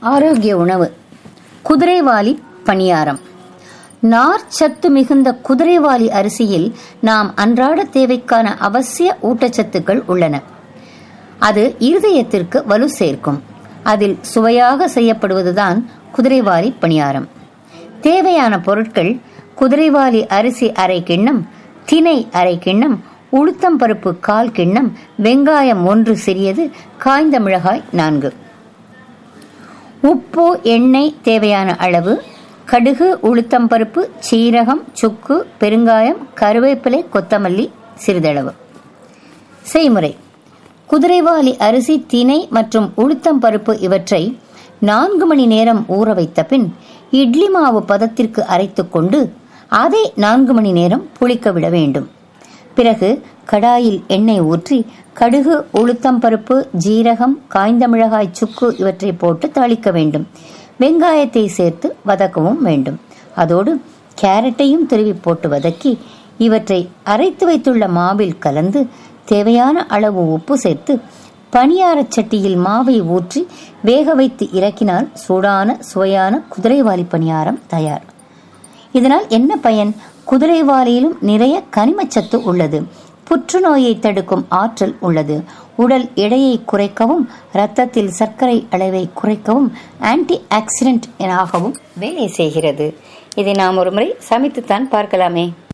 ஆரோக்கிய உணவு குதிரைவாலி பணியாரம் நார் சத்து மிகுந்த குதிரைவாலி அரிசியில் நாம் அன்றாட தேவைக்கான அவசிய ஊட்டச்சத்துக்கள் உள்ளன அது இருதயத்திற்கு வலு சேர்க்கும் அதில் சுவையாக செய்யப்படுவதுதான் குதிரைவாலி பணியாரம் தேவையான பொருட்கள் குதிரைவாலி அரிசி அரை கிண்ணம் தினை அரை கிண்ணம் உளுத்தம் பருப்பு கால் கிண்ணம் வெங்காயம் ஒன்று சிறியது காய்ந்த மிளகாய் நான்கு உப்பு எண்ணெய் தேவையான அளவு கடுகு உளுத்தம் பருப்பு சீரகம் சுக்கு பெருங்காயம் கருவேப்பிலை கொத்தமல்லி சிறிதளவு செய்முறை குதிரைவாலி அரிசி தினை மற்றும் உளுத்தம் பருப்பு இவற்றை நான்கு மணி நேரம் ஊற வைத்த பின் இட்லி மாவு பதத்திற்கு அரைத்துக் கொண்டு அதை நான்கு மணி நேரம் புளிக்க விட வேண்டும் பிறகு கடாயில் எண்ணெய் ஊற்றி கடுகு உளுத்தம் பருப்பு ஜீரகம் காய்ந்த மிளகாய் சுக்கு இவற்றை போட்டு தாளிக்க வேண்டும் வெங்காயத்தை சேர்த்து வதக்கவும் வேண்டும் அதோடு கேரட்டையும் துருவி போட்டு வதக்கி இவற்றை அரைத்து வைத்துள்ள மாவில் கலந்து தேவையான அளவு உப்பு சேர்த்து பணியாரச் சட்டியில் மாவை ஊற்றி வேக வைத்து இறக்கினால் சூடான சுவையான குதிரைவாலி பணியாரம் தயார் இதனால் என்ன பயன் குதிரைவாலியிலும் நிறைய கனிமச்சத்து உள்ளது புற்றுநோயை தடுக்கும் ஆற்றல் உள்ளது உடல் எடையை குறைக்கவும் இரத்தத்தில் சர்க்கரை அளவை குறைக்கவும் ஆன்டி ஆக்சிடென்ட் ஆகவும் வேலை செய்கிறது இதை நாம் ஒரு முறை சமைத்துத்தான் பார்க்கலாமே